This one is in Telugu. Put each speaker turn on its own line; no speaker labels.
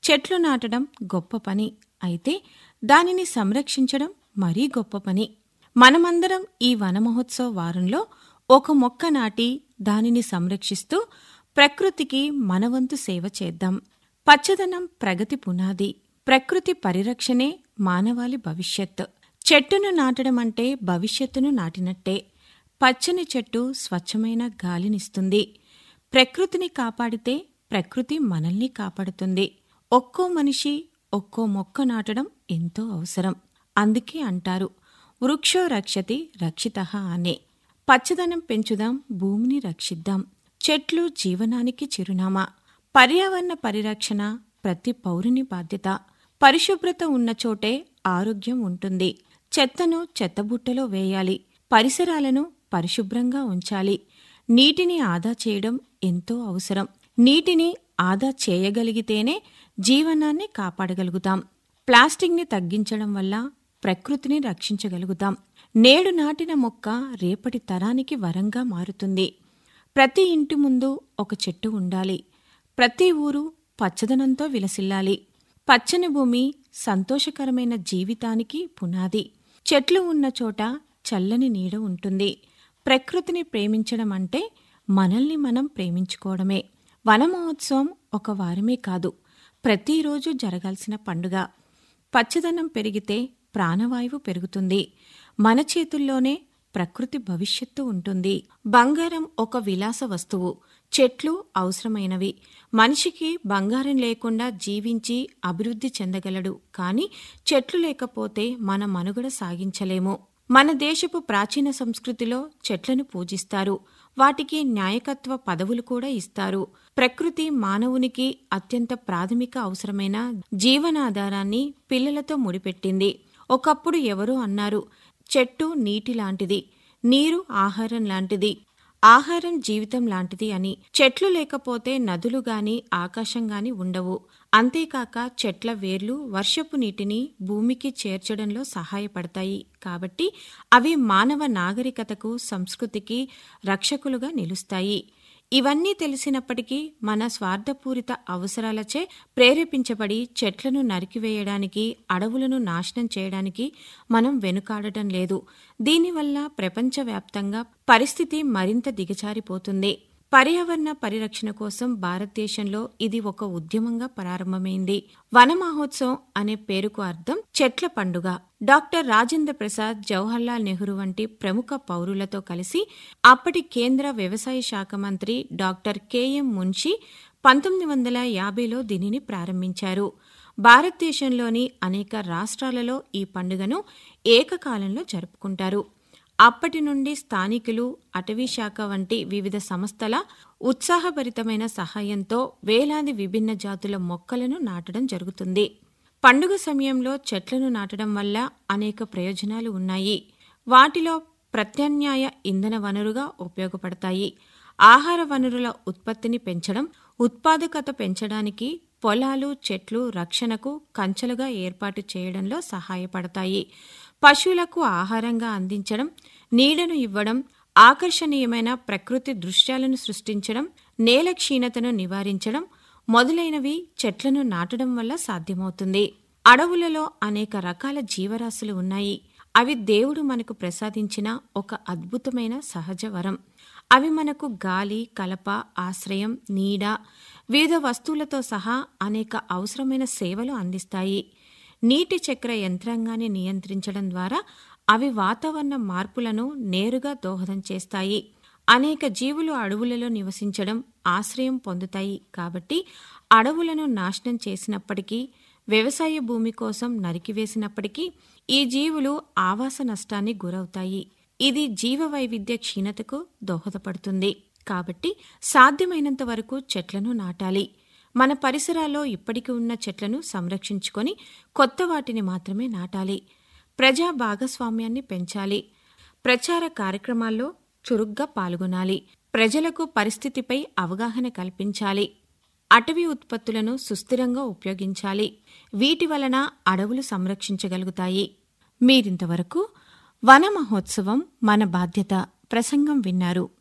చెట్లు నాటడం గొప్ప పని అయితే దానిని సంరక్షించడం మరీ గొప్ప పని మనమందరం ఈ వన మహోత్సవ వారంలో ఒక మొక్క నాటి దానిని సంరక్షిస్తూ ప్రకృతికి మనవంతు సేవ చేద్దాం పచ్చదనం ప్రగతి పునాది ప్రకృతి పరిరక్షణే మానవాళి భవిష్యత్ చెట్టును నాటడం అంటే భవిష్యత్తును నాటినట్టే పచ్చని చెట్టు స్వచ్ఛమైన గాలినిస్తుంది ప్రకృతిని కాపాడితే ప్రకృతి మనల్ని కాపాడుతుంది ఒక్కో మనిషి ఒక్కో మొక్క నాటడం ఎంతో అవసరం అందుకే అంటారు వృక్షో రక్షతి రక్షిత అనే పచ్చదనం పెంచుదాం భూమిని రక్షిద్దాం చెట్లు జీవనానికి చిరునామా పర్యావరణ పరిరక్షణ ప్రతి పౌరుని బాధ్యత పరిశుభ్రత ఉన్న చోటే ఆరోగ్యం ఉంటుంది చెత్తను చెత్తబుట్టలో వేయాలి పరిసరాలను పరిశుభ్రంగా ఉంచాలి నీటిని ఆదా చేయడం ఎంతో అవసరం నీటిని ఆదా చేయగలిగితేనే జీవనాన్ని కాపాడగలుగుతాం ప్లాస్టిక్ని తగ్గించడం వల్ల ప్రకృతిని రక్షించగలుగుతాం నేడు నాటిన మొక్క రేపటి తరానికి వరంగా మారుతుంది ప్రతి ఇంటి ముందు ఒక చెట్టు ఉండాలి ప్రతి ఊరు పచ్చదనంతో విలసిల్లాలి పచ్చని భూమి సంతోషకరమైన జీవితానికి పునాది చెట్లు ఉన్న చోట చల్లని నీడ ఉంటుంది ప్రకృతిని ప్రేమించడం అంటే మనల్ని మనం ప్రేమించుకోవడమే వన మహోత్సవం ఒక వారమే కాదు ప్రతిరోజు జరగాల్సిన పండుగ పచ్చదనం పెరిగితే ప్రాణవాయువు పెరుగుతుంది మన చేతుల్లోనే ప్రకృతి భవిష్యత్తు ఉంటుంది బంగారం ఒక విలాస వస్తువు చెట్లు అవసరమైనవి మనిషికి బంగారం లేకుండా జీవించి అభివృద్ధి చెందగలడు కానీ చెట్లు లేకపోతే మన మనుగడ సాగించలేము మన దేశపు ప్రాచీన సంస్కృతిలో చెట్లను పూజిస్తారు వాటికి న్యాయకత్వ పదవులు కూడా ఇస్తారు ప్రకృతి మానవునికి అత్యంత ప్రాథమిక అవసరమైన జీవనాధారాన్ని పిల్లలతో ముడిపెట్టింది ఒకప్పుడు ఎవరో అన్నారు చెట్టు నీటి లాంటిది నీరు ఆహారం లాంటిది ఆహారం జీవితం లాంటిది అని చెట్లు లేకపోతే నదులు గాని ఆకాశం గాని ఉండవు అంతేకాక చెట్ల వేర్లు వర్షపు నీటిని భూమికి చేర్చడంలో సహాయపడతాయి కాబట్టి అవి మానవ నాగరికతకు సంస్కృతికి రక్షకులుగా నిలుస్తాయి ఇవన్నీ తెలిసినప్పటికీ మన స్వార్థపూరిత అవసరాలచే ప్రేరేపించబడి చెట్లను నరికివేయడానికి అడవులను నాశనం చేయడానికి మనం వెనుకాడటం లేదు దీనివల్ల ప్రపంచవ్యాప్తంగా పరిస్థితి మరింత దిగజారిపోతుంది పర్యావరణ పరిరక్షణ కోసం భారతదేశంలో ఇది ఒక ఉద్యమంగా ప్రారంభమైంది వన మహోత్సవం అనే పేరుకు అర్థం చెట్ల పండుగ డాక్టర్ రాజేంద్ర ప్రసాద్ జవహర్లాల్ నెహ్రూ వంటి ప్రముఖ పౌరులతో కలిసి అప్పటి కేంద్ర వ్యవసాయ శాఖ మంత్రి డాక్టర్ కెఎం మున్షి పంతొమ్మిది వందల యాభైలో దీనిని ప్రారంభించారు భారతదేశంలోని అనేక రాష్ట్రాలలో ఈ పండుగను ఏకకాలంలో జరుపుకుంటారు అప్పటి నుండి స్థానికులు అటవీ శాఖ వంటి వివిధ సంస్థల ఉత్సాహభరితమైన సహాయంతో వేలాది విభిన్న జాతుల మొక్కలను నాటడం జరుగుతుంది పండుగ సమయంలో చెట్లను నాటడం వల్ల అనేక ప్రయోజనాలు ఉన్నాయి వాటిలో ప్రత్యామ్నాయ ఇంధన వనరుగా ఉపయోగపడతాయి ఆహార వనరుల ఉత్పత్తిని పెంచడం ఉత్పాదకత పెంచడానికి పొలాలు చెట్లు రక్షణకు కంచెలుగా ఏర్పాటు చేయడంలో సహాయపడతాయి పశువులకు ఆహారంగా అందించడం నీడను ఇవ్వడం ఆకర్షణీయమైన ప్రకృతి దృశ్యాలను సృష్టించడం నేల క్షీణతను నివారించడం మొదలైనవి చెట్లను నాటడం వల్ల సాధ్యమవుతుంది అడవులలో అనేక రకాల జీవరాశులు ఉన్నాయి అవి దేవుడు మనకు ప్రసాదించిన ఒక అద్భుతమైన సహజ వరం అవి మనకు గాలి కలప ఆశ్రయం నీడ వివిధ వస్తువులతో సహా అనేక అవసరమైన సేవలు అందిస్తాయి నీటి చక్ర యంత్రాంగాన్ని నియంత్రించడం ద్వారా అవి వాతావరణ మార్పులను నేరుగా దోహదం చేస్తాయి అనేక జీవులు అడవులలో నివసించడం ఆశ్రయం పొందుతాయి కాబట్టి అడవులను నాశనం చేసినప్పటికీ వ్యవసాయ భూమి కోసం నరికివేసినప్పటికీ ఈ జీవులు ఆవాస నష్టాన్ని గురవుతాయి ఇది జీవ వైవిధ్య క్షీణతకు దోహదపడుతుంది కాబట్టి సాధ్యమైనంత వరకు చెట్లను నాటాలి మన పరిసరాల్లో ఇప్పటికి ఉన్న చెట్లను సంరక్షించుకొని కొత్త వాటిని మాత్రమే నాటాలి ప్రజా భాగస్వామ్యాన్ని పెంచాలి ప్రచార కార్యక్రమాల్లో చురుగ్గా పాల్గొనాలి ప్రజలకు పరిస్థితిపై అవగాహన కల్పించాలి అటవీ ఉత్పత్తులను సుస్థిరంగా ఉపయోగించాలి వీటి వలన అడవులు సంరక్షించగలుగుతాయి మీరింతవరకు వన మహోత్సవం మన బాధ్యత ప్రసంగం విన్నారు